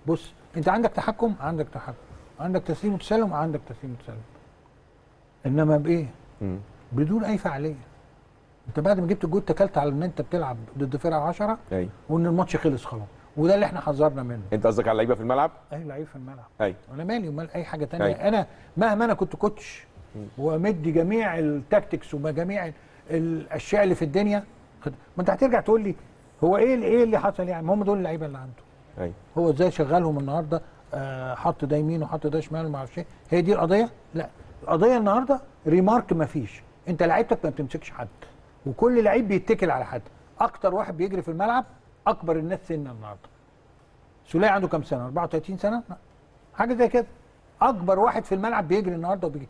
بص انت عندك تحكم عندك تحكم عندك تسليم وتسلم عندك تسليم وتسلم انما بايه مم. بدون اي فعاليه انت بعد ما جبت الجول اتكلت على ان انت بتلعب ضد فرقه 10 ايوه وان الماتش خلص خلاص وده اللي احنا حذرنا منه انت قصدك على اللعيبه في الملعب اي لعيب في الملعب ايوه انا مالي ومال اي حاجه تانية أيوة. انا مهما انا كنت كوتش ومدي جميع التاكتكس وجميع الاشياء اللي في الدنيا خد- ما انت هترجع تقول لي هو ايه ايه اللي حصل يعني ما هم دول اللعيبه اللي عنده ايوه هو ازاي شغلهم النهارده آه حط ده يمين وحط ده شمال وما اعرفش ايه هي دي القضيه لا القضيه النهارده ريمارك ما فيش انت لعيبتك ما بتمسكش حد وكل لعيب بيتكل على حد اكتر واحد بيجري في الملعب اكبر الناس سنا النهارده سوليه عنده كام سنه 34 سنه لا. حاجه زي كده اكبر واحد في الملعب بيجري النهارده وبيجري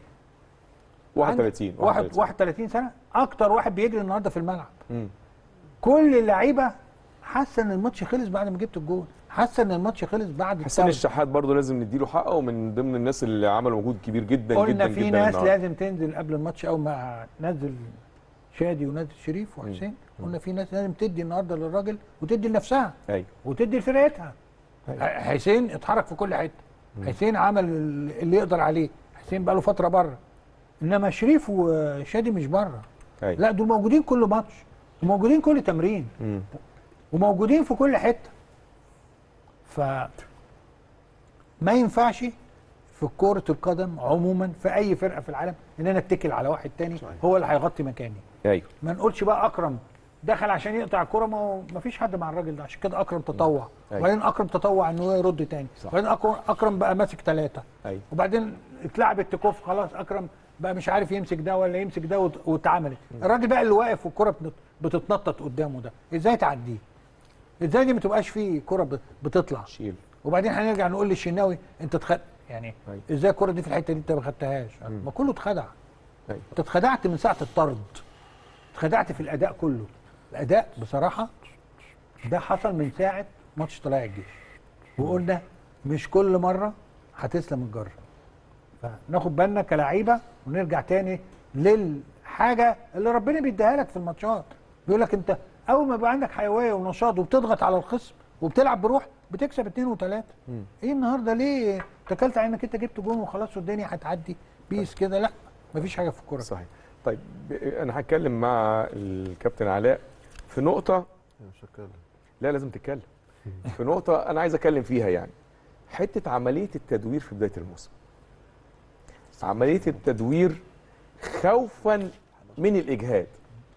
31 واحد 31 سنه اكتر واحد بيجري النهارده في الملعب مم. كل اللعيبه حاسه ان الماتش خلص بعد ما جبت الجول حاسه ان الماتش خلص بعد حسين الطرد. الشحات برضه لازم نديله حقه ومن ضمن الناس اللي عملوا مجهود كبير جدا قلنا جدا في جدا ناس النهاردة. لازم تنزل قبل الماتش او ما نزل شادي ونزل شريف وحسين قلنا في ناس لازم تدي النهارده للراجل وتدي لنفسها ايوه وتدي لفرقتها أيوة. ح- حسين اتحرك في كل حته حسين عمل اللي يقدر عليه حسين بقى له فتره بره انما شريف وشادي مش بره ايوه لا دول موجودين كل ماتش وموجودين كل تمرين مم. وموجودين في كل حته ف ما ينفعش في كرة القدم عموما في اي فرقه في العالم ان انا اتكل على واحد تاني هو اللي هيغطي مكاني ايوه ما نقولش بقى اكرم دخل عشان يقطع الكرة ما هو ما فيش حد مع الراجل ده عشان كده اكرم تطوع أيوة. وبعدين اكرم تطوع ان هو يرد تاني صح. وبعدين اكرم اكرم بقى ماسك ثلاثه ايوه وبعدين اتلعبت تكوف خلاص اكرم بقى مش عارف يمسك ده ولا يمسك ده وت- واتعملت الراجل بقى اللي واقف والكره بتت- بتتنطط قدامه ده ازاي تعديه ازاي دي ما تبقاش فيه كره بت- بتطلع شيل وبعدين هنرجع نقول للشناوي انت اتخد يعني أيوة. ازاي الكره دي في الحته دي انت ما خدتهاش ما كله اتخدع ايوه انت اتخدعت من ساعه الطرد اتخدعت في الاداء كله الاداء بصراحه ده حصل من ساعه ماتش طلائع الجيش وقلنا مش كل مره هتسلم الجره فناخد بالنا كلعيبه ونرجع تاني للحاجه اللي ربنا بيديها لك في الماتشات بيقول لك انت اول ما يبقى عندك حيويه ونشاط وبتضغط على الخصم وبتلعب بروح بتكسب اثنين وثلاثه ايه النهارده ليه اتكلت على انك انت جبت جون وخلاص والدنيا هتعدي بيس كده لا مفيش حاجه في الكوره صحيح طيب ب- انا هتكلم مع الكابتن علاء في نقطه لا لازم تتكلم في نقطه انا عايز اتكلم فيها يعني حته عمليه التدوير في بدايه الموسم عمليه التدوير خوفا من الاجهاد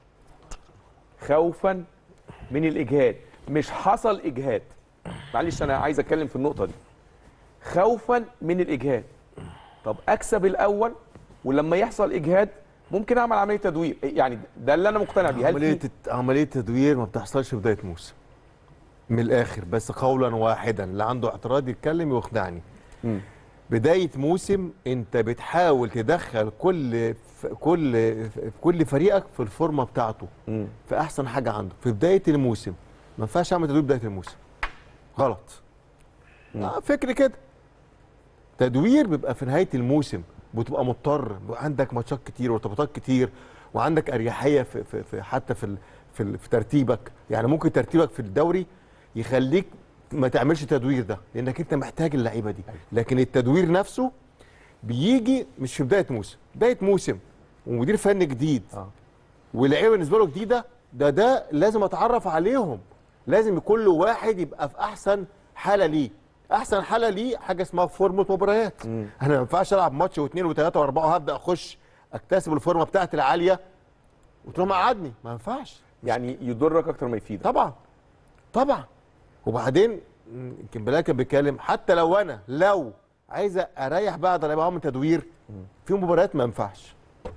خوفا من الاجهاد مش حصل اجهاد معلش انا عايز اتكلم في النقطه دي خوفا من الاجهاد طب اكسب الاول ولما يحصل اجهاد ممكن اعمل عمليه تدوير يعني ده اللي انا مقتنع بيه هل عمليه في الت- عمليه تدوير ما بتحصلش في بدايه موسم من الاخر بس قولا واحدا اللي عنده اعتراض يتكلم يقنعني مم. بدايه موسم انت بتحاول تدخل كل ف- كل ف- كل فريقك في الفورمه بتاعته مم. في احسن حاجه عنده في بدايه الموسم ما ينفعش اعمل تدوير بدايه الموسم غلط آه فكر كده تدوير بيبقى في نهايه الموسم بتبقى مضطر بيبقى عندك ماتشات كتير وارتباطات كتير وعندك اريحيه في, في, في حتى في ال في, ال في ترتيبك يعني ممكن ترتيبك في الدوري يخليك ما تعملش تدوير ده لانك انت محتاج اللعيبه دي لكن التدوير نفسه بيجي مش في بدايه موسم بدايه موسم ومدير فني جديد آه. واللعيبه بالنسبه له جديده ده ده لازم اتعرف عليهم لازم كل واحد يبقى في احسن حاله ليه احسن حاله ليه حاجه اسمها فورمه مباريات انا ما ينفعش العب ماتش واثنين وثلاثه واربعه وهبدا اخش اكتسب الفورمه بتاعتي العاليه وتروح مقعدني ما ينفعش يعني يضرك اكتر ما يفيدك طبعا طبعا وبعدين م، يمكن بلال كان بيتكلم حتى لو انا لو عايز اريح بعد انا بعمل تدوير في مباريات ما ينفعش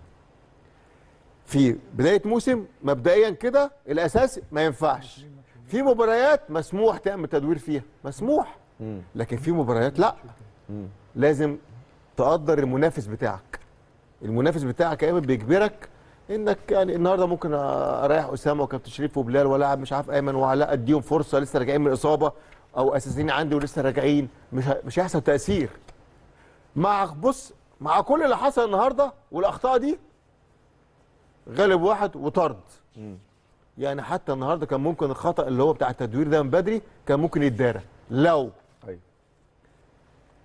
في بدايه موسم مبدئيا كده الاساس ما ينفعش في مباريات مسموح تعمل تدوير فيها مسموح لكن في مباريات لا لازم تقدر المنافس بتاعك المنافس بتاعك يا ايمن بيجبرك انك يعني النهارده ممكن اريح اسامه وكابتن شريف وبلال والعب مش عارف ايمن وعلاء اديهم فرصه لسه راجعين من اصابه او اساسيين عندي ولسه راجعين مش ه- مش هيحصل تاثير مع بص مع كل اللي حصل النهارده والاخطاء دي غالب واحد وطرد يعني حتى النهارده كان ممكن الخطا اللي هو بتاع التدوير ده من بدري كان ممكن يتدارى لو ايوه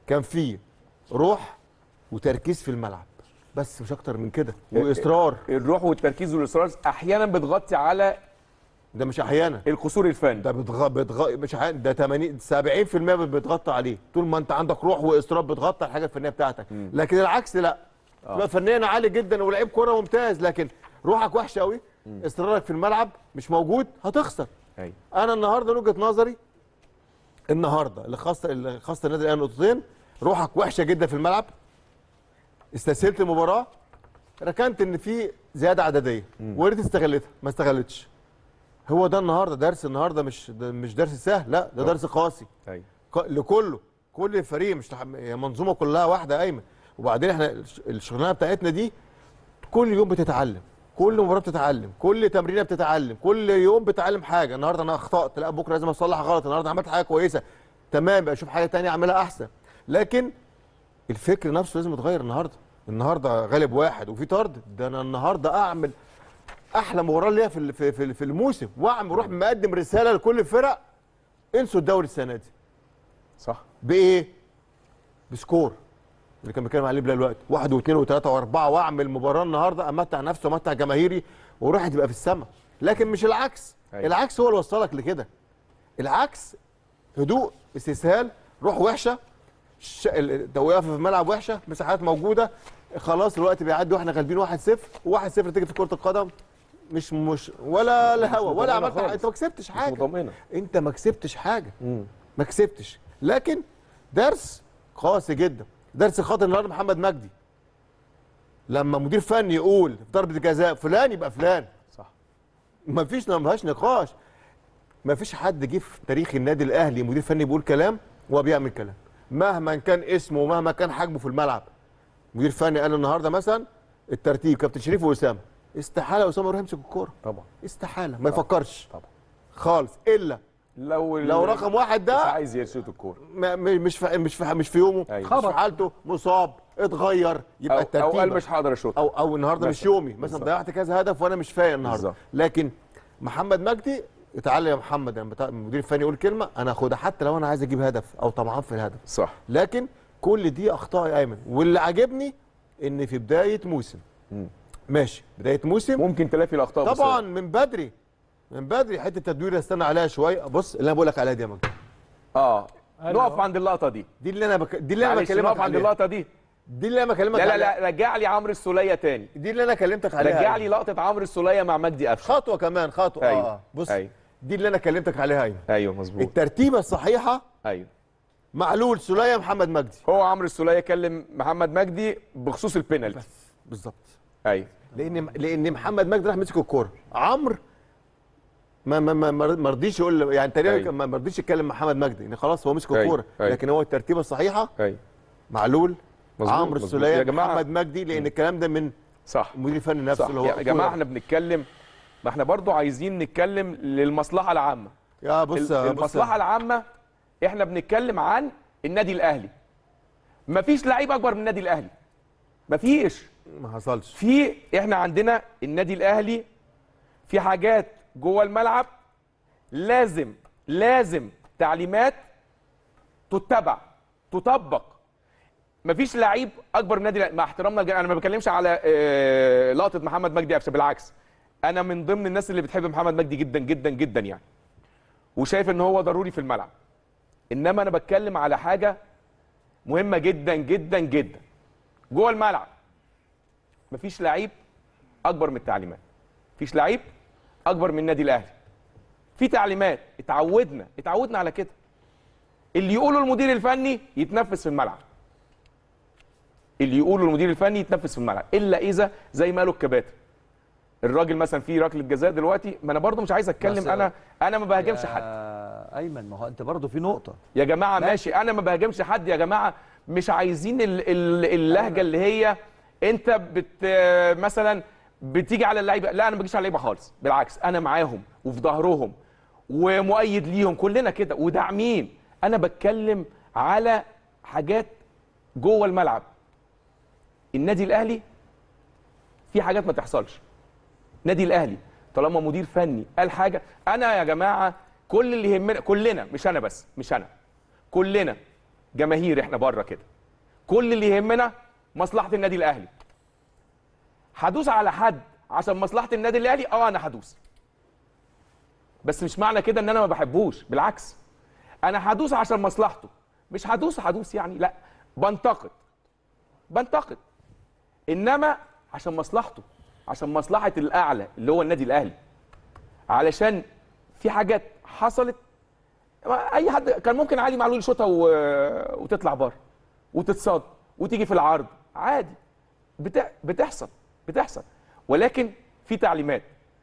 كان في روح وتركيز في الملعب بس مش اكتر من كده واصرار الروح والتركيز والاصرار احيانا بتغطي على ده مش احيانا القصور الفني ده بتغ... بتغ... مش ح... ده 80 70% بتغطى عليه طول ما انت عندك روح واصرار بتغطى الحاجه الفنيه بتاعتك لكن العكس لا تبقى فنيا عالي جدا ولعيب كوره ممتاز لكن روحك وحشه قوي اصرارك في الملعب مش موجود هتخسر ايوه انا النهارده من وجهه نظري النهارده اللي خاص اللي خاص النادي الاهلي نقطتين روحك وحشه جدا في الملعب استسهلت المباراه ركنت ان في زياده عدديه وريت استغلتها ما استغلتش هو ده النهارده درس النهارده مش ده مش درس سهل لا ده درس قاسي ايوه ق- لكله كل الفريق مش لح- هي منظومه كلها واحده قايمه وبعدين احنا الش- الشغلانه بتاعتنا دي كل يوم بتتعلم كل مباراه بتتعلم كل تمرينه بتتعلم كل يوم بتتعلم حاجه النهارده انا اخطات لا بكره لازم اصلح غلط النهارده عملت حاجه كويسه تمام بقى اشوف حاجه تانية اعملها احسن لكن الفكر نفسه لازم يتغير النهارده النهارده غالب واحد وفي طرد ده انا النهارده اعمل احلى مباراه ليا في ال- في في- في الموسم واعمل اروح مقدم رساله لكل الفرق انسوا الدوري السنه دي صح بايه؟ بسكور اللي كان بيتكلم عليه بلال دلوقتي واحد واثنين وثلاثه واربعه واعمل مباراه النهارده امتع نفسي وامتع جماهيري وروحي تبقى في السماء لكن مش العكس أيوة. العكس هو اللي وصلك لكده العكس هدوء استسهال روح وحشه ش... التوقيف في الملعب وحشه مساحات موجوده خلاص الوقت بيعدي واحنا غالبين 1-0 و1-0 تيجي في كره القدم مش مش ولا الهوا ولا مطمئنة عملت حاجة. خالص. انت ما كسبتش مش حاجه مطمئنه انت ما كسبتش حاجه مم. ما كسبتش لكن درس قاسي جدا درس خاطر النهارده محمد مجدي لما مدير فني يقول في ضربه جزاء فلان يبقى فلان صح ما فيش ما فيهاش نقاش ما فيش حد جه في تاريخ النادي الاهلي مدير فني بيقول كلام وهو بيعمل كلام مهما كان اسمه ومهما كان حجمه في الملعب مدير فني قال النهارده مثلا الترتيب كابتن شريف واسامه استحاله اسامه يروح يمسك الكوره طبعا استحاله ما يفكرش طبعا خالص الا لو لو رقم واحد مش ده عايز يرشد الكوره ما م- مش في مش في مش في يومه أيوة. مش في حالته مصاب اتغير يبقى او, أو قال الترتيب مش هقدر اشوط او او النهارده مش مثلاً. يومي مثلا بالظبط. ضيعت كذا هدف وانا مش فايق النهارده بالظبط. لكن محمد مجدي اتعلم يا محمد لما بتاع- المدير الفني يقول كلمه انا هاخدها حتى لو انا عايز اجيب هدف او طمعان في الهدف صح لكن كل دي اخطاء يا ايمن واللي عاجبني ان في بدايه موسم مم. ماشي بدايه موسم ممكن تلافي الاخطاء طبعا بسرعة. من بدري من بدري حته التدوير استنى عليها شويه بص اللي انا بقول لك عليها دي يا مجدي اه أيوة. نقف عند اللقطه دي دي اللي انا بك... دي اللي انا معلش بكلمك نقف عند عليها اللقطه دي دي اللي انا بكلمك لا لا عليها لا رجع لي عمرو السوليه تاني دي اللي انا كلمتك عليها رجع لي لقطه عمرو السوليه مع مجدي قفشه خطوه كمان خطوه أيوة. اه بص أيوة. دي اللي انا كلمتك عليها ايمن ايوه مظبوط الترتيبه الصحيحه ايوه معلول سلية محمد مجدي هو عمرو السوليه كلم محمد مجدي بخصوص البينالتي بالظبط ايوه لان لان محمد مجدي راح مسك الكوره عمرو ما ما ما ما رضيش يقول يعني تقريبا أيوة. ما ما رضيش يتكلم محمد مجدي ان خلاص هو مسك أيوة. الكوره أيوة. لكن هو الترتيبه الصحيحه ايوه معلول مظبوط، عمرو مظبوط. السوليه يا جماعة- محمد مجدي لان الكلام ده من صح المدير الفني نفسه صح اللي هو يا جماعه كولر. احنا بنتكلم ما احنا برضو عايزين نتكلم للمصلحه العامه يا بص ال- بص المصلحه العامه احنا بنتكلم عن النادي الاهلي مفيش لعيب اكبر من النادي الاهلي مفيش ما حصلش في احنا عندنا النادي الاهلي في حاجات جوه الملعب لازم لازم تعليمات تتبع تطبق مفيش لعيب اكبر من النادي الأهلي. مع احترامنا الج- انا ما بتكلمش على آه، لقطه محمد مجدي قفشه بالعكس انا من ضمن الناس اللي بتحب محمد مجدي جدا جدا جدا يعني وشايف ان هو ضروري في الملعب انما انا بتكلم على حاجه مهمه جدا جدا جدا جوه الملعب مفيش لعيب اكبر من التعليمات مفيش لعيب اكبر من النادي الاهلي في تعليمات اتعودنا اتعودنا على كده اللي يقوله المدير الفني يتنفذ في الملعب اللي يقوله المدير الفني يتنفذ في الملعب الا اذا زي ما قالوا الكباتن الراجل مثلا في ركله جزاء دلوقتي ما انا برضو مش عايز اتكلم بس- انا انا ما بهاجمش حد يا ايمن ما هو انت برضه في نقطه يا جماعه ماشي. ماشي انا ما بهاجمش حد يا جماعه مش عايزين ال ال اللهجه اللي هي انت بت مثلا بتيجي على اللعيبه لا انا ما بجيش على اللعيبه خالص بالعكس انا معاهم وفي ظهرهم ومؤيد ليهم كلنا كده وداعمين انا بتكلم على حاجات جوه الملعب النادي الاهلي في حاجات ما تحصلش نادي الاهلي طالما مدير فني قال حاجه انا يا جماعه كل اللي يهمنا كلنا مش انا بس مش انا كلنا جماهير احنا بره كده كل اللي يهمنا مصلحه النادي الاهلي هدوس على حد عشان مصلحه النادي الاهلي اه انا هدوس بس مش معنى كده ان انا ما بحبوش بالعكس انا هدوس عشان مصلحته مش هدوس هدوس يعني لا بنتقد بنتقد انما عشان مصلحته عشان مصلحه الاعلى اللي هو النادي الاهلي علشان في حاجات حصلت اي حد كان ممكن علي معلول يشوطها و... وتطلع بره وتتصاد وتيجي في العرض عادي بت... بتحصل بتحصل ولكن في تعليمات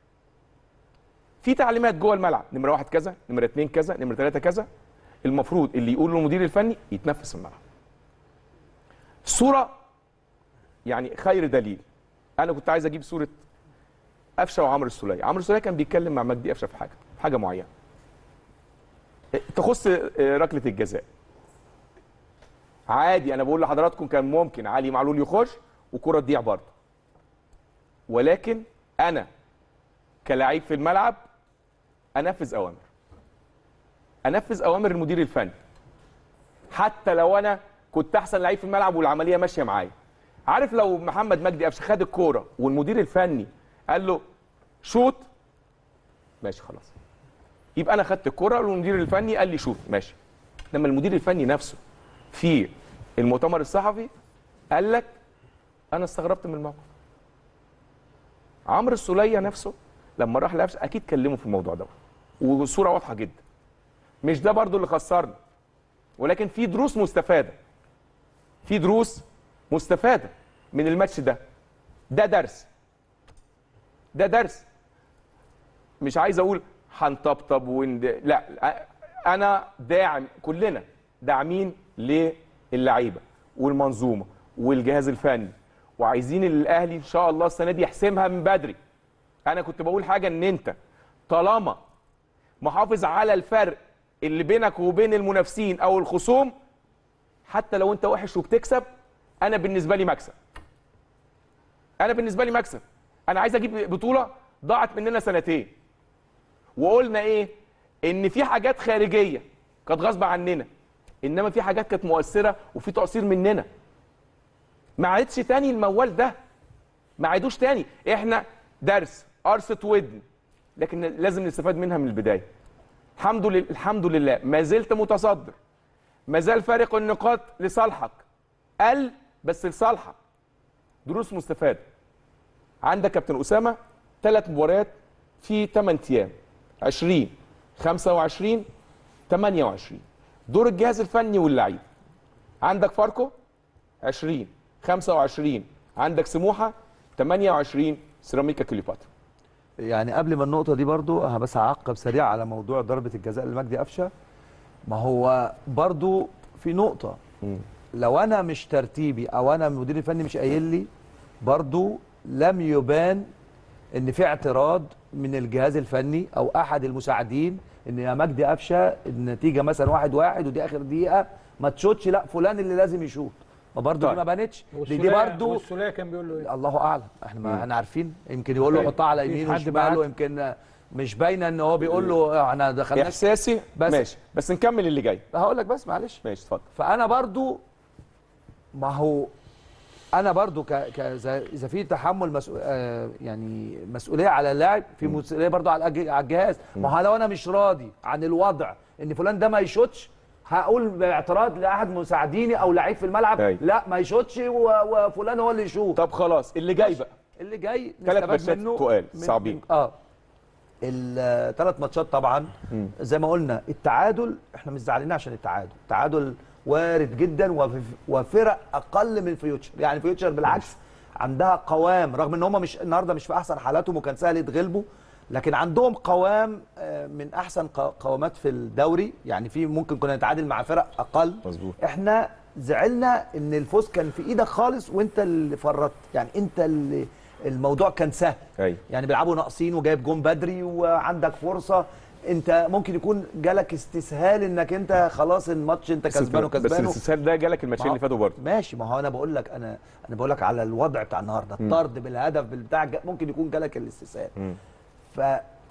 في تعليمات جوه الملعب نمره واحد كذا نمره اتنين كذا نمره ثلاثه كذا المفروض اللي يقوله المدير الفني يتنفس في الملعب صوره يعني خير دليل انا كنت عايز اجيب صوره قفشه وعمرو السوليه عمرو السوليه كان بيتكلم مع مجدي قفشه في حاجه في حاجه معينه تخص ركله الجزاء عادي انا بقول لحضراتكم كان ممكن علي معلول يخش وكره تضيع برضه ولكن انا كلاعب في الملعب انفذ اوامر انفذ اوامر المدير الفني حتى لو انا كنت احسن لعيب في الملعب والعمليه ماشيه معايا عارف لو محمد مجدي قفشه خد الكوره والمدير الفني قال له شوت ماشي خلاص يبقى انا خدت الكوره والمدير الفني قال لي شوت ماشي لما المدير الفني نفسه في المؤتمر الصحفي قال لك انا استغربت من الموقف عمرو السوليه نفسه لما راح لقفشه اكيد كلمه في الموضوع ده وصوره واضحه جدا مش ده برضو اللي خسرنا ولكن في دروس مستفاده في دروس مستفاده من الماتش ده ده درس ده درس مش عايز اقول هنطبطب وند... لا انا داعم كلنا داعمين للعيبه والمنظومه والجهاز الفني وعايزين الاهلي ان شاء الله السنه دي يحسمها من بدري انا كنت بقول حاجه ان انت طالما محافظ على الفرق اللي بينك وبين المنافسين او الخصوم حتى لو انت وحش وبتكسب انا بالنسبه لي مكسب انا بالنسبه لي مكسب انا عايز اجيب بطوله ضاعت مننا سنتين وقلنا ايه ان في حاجات خارجيه كانت غصب عننا انما في حاجات كانت مؤثره وفي تقصير مننا ما عادش تاني الموال ده ما عادوش تاني احنا درس قرصه ودن لكن لازم نستفاد منها من البدايه الحمد لله الحمد لله ما زلت متصدر ما زال فارق النقاط لصالحك قل بس لصالحك دروس مستفاده عندك كابتن اسامه ثلاث مباريات في 8 ايام 20 25 28 دور الجهاز الفني واللعيب عندك فاركو 20 25 عندك سموحه 28 سيراميكا كليوباترا يعني قبل ما النقطة دي برضو ها بس هعقب سريع على موضوع ضربة الجزاء لمجدي قفشة ما هو برضو في نقطة لو أنا مش ترتيبي أو أنا المدير الفني مش قايل لي برضو لم يبان إن في اعتراض من الجهاز الفني أو أحد المساعدين إن يا مجدي قفشة النتيجة مثلا واحد واحد ودي آخر دقيقة ما تشوتش لا فلان اللي لازم يشوط ما برضو دي طيب. ما بانتش دي, دي والسولية- برضو والسولية كان بيقول له ايه؟ الله اعلم احنا ما احنا عارفين يمكن يقول له طيب. حطها على مفيش يمينه حد بعت؟ وشماله يمكن مش باينه ان هو بيقول له احنا دخلناش احساسي بس- ماشي بس نكمل اللي جاي هقول لك بس معلش ماشي اتفضل فانا برضو ما هو انا برضو ك... ك... اذا إذا في تحمل مسؤول آه يعني مسؤوليه على اللاعب في مسؤوليه برضو على الأج- على الجهاز ما هو لو انا مش راضي عن الوضع ان فلان ده ما يشوتش هقول باعتراض لاحد مساعديني او لعيب في الملعب أيوة. لا ما يشوتش و... وفلان هو اللي يشوط طب خلاص اللي جاي بقى اللي جاي تلات نستفاد ماتشات منه تقال، من- صعبين. من- اه الثلاث ماتشات طبعا زي ما قلنا التعادل احنا مش زعلانين عشان التعادل التعادل وارد جدا وف- وفرق اقل من فيوتشر يعني فيوتشر بالعكس عندها قوام رغم ان هم مش النهارده مش في احسن حالاتهم وكان سهل يتغلبوا لكن عندهم قوام آه، من احسن ق- قوامات في الدوري يعني في ممكن كنا نتعادل مع فرق اقل مظبوط. احنا زعلنا ان الفوز كان في ايدك خالص وانت اللي فرطت يعني انت اللي الموضوع كان سهل ايوه يعني بيلعبوا ناقصين وجايب جون بدري وعندك فرصه انت ممكن يكون جالك استسهال انك انت خلاص الماتش انت بس كسبان انت- بس وكسبان الاستسهال ده جالك الماتشين اللي فاتوا برضه ماشي ما هو انا بقول لك انا انا بقول لك على الوضع بتاع النهارده الطرد بالهدف بالبتاع جا- ممكن يكون جالك الاستسهال مم.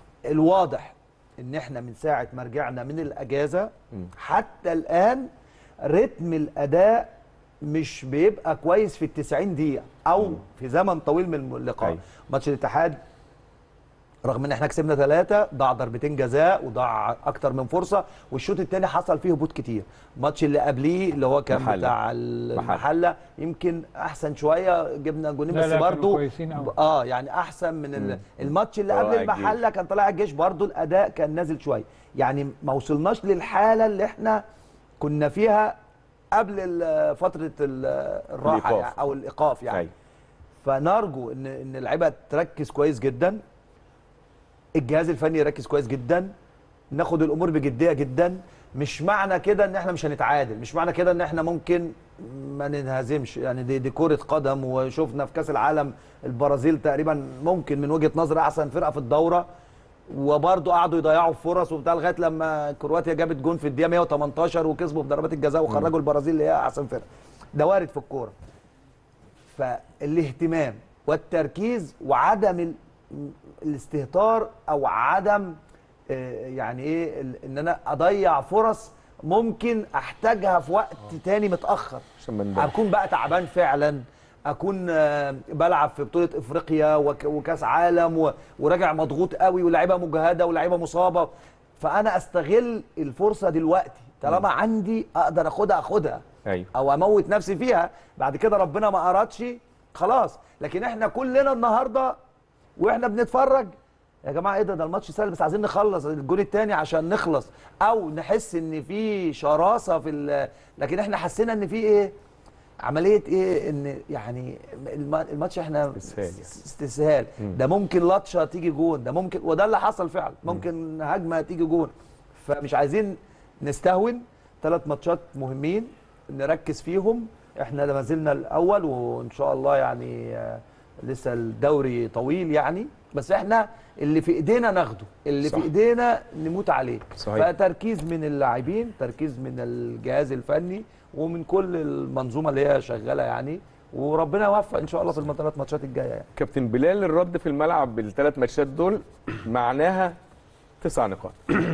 فالواضح ان احنا من ساعه ما رجعنا من الاجازه حتى الان رتم الاداء مش بيبقى كويس في ال 90 دقيقه او في زمن طويل من اللقاء أيوة. ماتش الاتحاد رغم ان احنا كسبنا ثلاثة ضاع ضربتين جزاء وضاع اكتر من فرصة والشوط الثاني حصل فيه هبوط كتير الماتش اللي قبليه اللي هو كان محلة. بتاع المحلة يمكن احسن شوية جبنا جونين لا، بس لا، كانوا برضه كويسين أوي. اه يعني احسن من ال- الماتش اللي طلائع قبل الجيش. المحلة كان طلائع الجيش برضه الاداء كان نازل شوية يعني ما وصلناش للحالة اللي احنا كنا فيها قبل ال- فترة ال- الراحة الإيقاف. يعني او الايقاف يعني أيوة. فنرجو ان ان اللعيبه تركز كويس جدا الجهاز الفني يركز كويس جدا ناخد الامور بجديه جدا مش معنى كده ان احنا مش هنتعادل مش معنى كده ان احنا ممكن ما ننهزمش يعني دي, دي كره قدم وشفنا في كاس العالم البرازيل تقريبا ممكن من وجهه نظري احسن فرقه في الدوره وبرضه قعدوا يضيعوا فرص وبتاع لغايه لما كرواتيا جابت جون في الدقيقه 118 وكسبوا بضربات الجزاء وخرجوا البرازيل اللي هي احسن فرقه ده وارد في الكوره فالاهتمام والتركيز وعدم ال- الاستهتار او عدم آه، يعني ايه ال- ان انا اضيع فرص ممكن احتاجها في وقت تاني متاخر عشان ما ندمش. اكون بقى تعبان فعلا اكون آه، بلعب في بطوله افريقيا وك- وكاس عالم و- وراجع مضغوط قوي ولاعيبه مجهده ولاعيبه مصابه فانا استغل الفرصه دلوقتي طالما عندي اقدر اخدها اخدها ايوه او اموت نفسي فيها بعد كده ربنا ما ارادش خلاص لكن احنا كلنا النهارده واحنا بنتفرج يا جماعه ايه ده ده الماتش سهل بس عايزين نخلص الجون الثاني عشان نخلص او نحس ان في شراسه في ال- لكن احنا حسينا ان في ايه عمليه ايه ان يعني الم- الماتش احنا استسهال يعني. استسهال ده ممكن لطشه تيجي جون ده ممكن وده اللي حصل فعلا ممكن هجمه تيجي جون فمش عايزين نستهون ثلاث ماتشات مهمين نركز فيهم احنا ما زلنا الاول وان شاء الله يعني آه، لسه الدوري طويل يعني بس احنا اللي في ايدينا ناخده اللي صح. في ايدينا نموت عليه صحيح. فتركيز من اللاعبين تركيز من الجهاز الفني ومن كل المنظومه اللي هي شغاله يعني وربنا يوفق ان شاء الله في الثلاث ماتشات الجايه يعني كابتن بلال الرد في الملعب بالثلاث ماتشات دول معناها تسع نقاط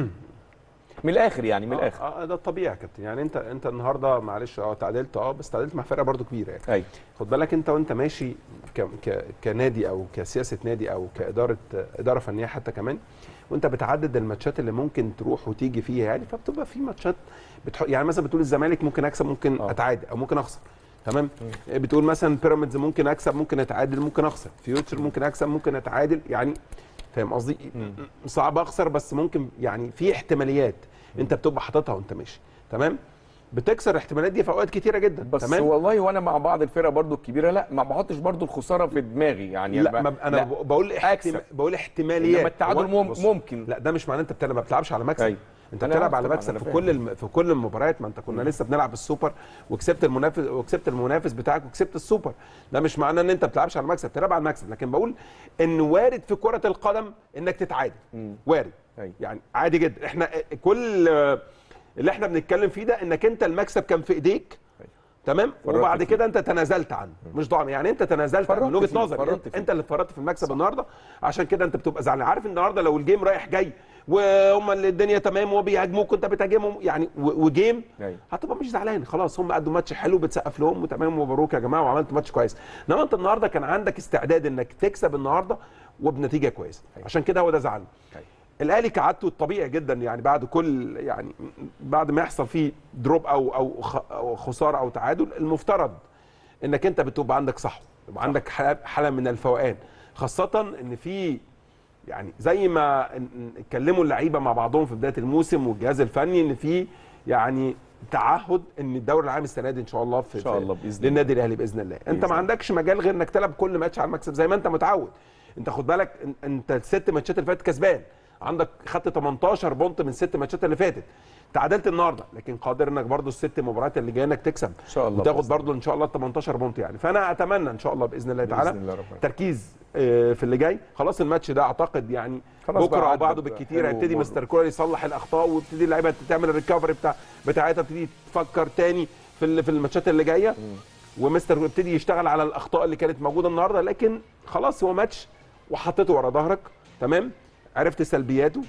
من الاخر يعني من الاخر اه آه، ده الطبيعي يا كابتن يعني انت انت النهارده معلش اه تعادلت اه بس تعادلت مع فرقه برضو كبيره يعني ايوه خد بالك انت وانت ماشي ك ك كنادي او كسياسه نادي او كاداره اداره فنيه حتى كمان وانت بتعدد الماتشات اللي ممكن تروح وتيجي فيها يعني فبتبقى في ماتشات بتح... يعني مثلا بتقول الزمالك ممكن اكسب ممكن اه. اتعادل او ممكن اخسر تمام بتقول مثلا بيراميدز ممكن اكسب ممكن اتعادل ممكن اخسر فيوتشر ممكن اكسب ممكن اتعادل يعني فاهم قصدي صعب اخسر بس ممكن يعني في احتماليات انت بتبقى حاططها وانت ماشي تمام بتكسر الاحتمالات دي في اوقات كتيره جدا بس تمام والله وانا مع بعض الفرق برضو الكبيره لا ما بحطش برضو الخساره في دماغي يعني لا أنا ما ب- انا لا. ب- بقول احتم... أكسب. بقول احتماليات انما التعادل هو- مم... بص، ممكن لا ده مش معناه انت بتلعب ما بتلعبش على مكسب أيوة. انت أنا بتلعب عارف على طبعاً، مكسب أنا في فاهم. كل الم... في كل المباريات ما انت كنا لسه بنلعب السوبر وكسبت المنافس وكسبت المنافس بتاعك وكسبت السوبر ده مش معناه ان انت بتلعبش على المكسب بتلعب على المكسب لكن بقول ان وارد في كره القدم انك تتعادل مم. وارد أيوة. يعني عادي جدا احنا كل اللي احنا بنتكلم فيه ده انك انت المكسب كان في ايديك أيوة. تمام فرطت وبعد فيه. كده انت تنازلت عنه مش ضامن يعني انت تنازلت فرطت من وجهه فيه، نظري فرطت انت, فيه. انت اللي فرطت في المكسب النهارده عشان كده انت بتبقى زعلان عارف النهارده لو الجيم رايح جاي وهم اللي الدنيا تمام وبيهاجموك وانت بتهاجمهم يعني و- وجيم أيوة. هتبقى مش زعلان خلاص هم قدوا ماتش حلو بتسقف لهم وتمام ومبروك يا جماعه وعملت ماتش كويس انما انت النهارده كان عندك استعداد انك تكسب النهارده وبنتيجه كويسه عشان كده هو ده زعل أيوة. الاهلي كعادته الطبيعي جدا يعني بعد كل يعني بعد ما يحصل فيه دروب او او خ- أو خساره او تعادل المفترض انك انت بتبقى عندك صحو يبقى عندك حاله حالة من الفوقان خاصه ان في يعني زي ما ن- ن- اتكلموا اللعيبه مع بعضهم في بدايه الموسم والجهاز الفني ان في يعني تعهد ان الدوري العام السنه دي ان شاء الله في إن شاء في- الله بإذن الله. للنادي الاهلي باذن الله انت بإذن ما الله. عندكش مجال غير انك تلعب كل ماتش على المكسب زي ما انت متعود انت خد بالك ان- انت الست ماتشات اللي فاتت كسبان عندك خدت 18 بونت من الست ماتشات اللي فاتت تعادلت النهارده لكن قادر انك برضو الست مباريات اللي جايه انك تكسب ان شاء الله وتاخد بإذن برضو ان شاء الله 18 بونت يعني فانا اتمنى ان شاء الله باذن الله تعالى بإذن الله رب العالمين. تركيز آه، في اللي جاي خلاص الماتش ده اعتقد يعني خلاص بقى بكره او عدى بعده بقى. بالكتير حلو هيبتدي ومر. مستر كولر يصلح الاخطاء ويبتدي اللعيبه تعمل الريكفري بتاع بتاعتها تبتدي تفكر تاني في ال- في الماتشات اللي جايه ومستر يبتدي يشتغل على الاخطاء اللي كانت موجوده النهارده لكن خلاص هو ماتش وحطيته ورا ظهرك تمام عرفت سلبياته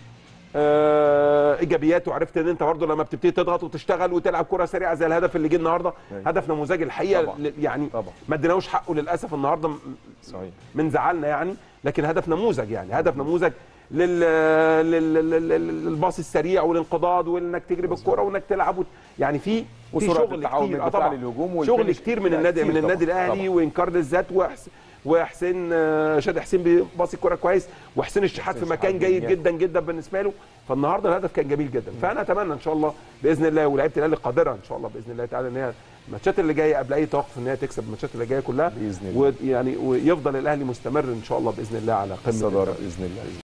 آه ايجابيات وعرفت ان انت برضه لما بتبتدي تضغط وتشتغل وتلعب كره سريعه زي الهدف اللي جه النهارده أيوة. هدف نموذجي الحقيقه طبعاً. ل- يعني طبعا ما اديناهوش حقه للاسف النهارده م- صحيح من زعلنا يعني لكن هدف نموذج يعني هدف نموذج لل لل- لل- لل- للباص السريع والانقضاض وانك تجري بالكره وانك تلعب وت- يعني في في وسرعة شغل التعاون كتير من اه الدفاع طبعا للهجوم شغل والفينش. كتير من لا، النادي كتير من النادي طبعاً. الاهلي طبعاً. وانكار للذات وحس وحسين آه، شادي حسين بيباصي الكوره كويس وحسين الشحات في حسين مكان الشحات جيد جميل. جدا جدا بالنسبه له فالنهارده الهدف كان جميل جدا فانا اتمنى ان شاء الله باذن الله ولاعيبه الاهلي قادره ان شاء الله باذن الله تعالى ان هي الماتشات اللي جايه قبل اي توقف ان هي تكسب الماتشات اللي جايه كلها باذن الله ويعني ويفضل الاهلي مستمر ان شاء الله باذن الله على قمه الصداره باذن الله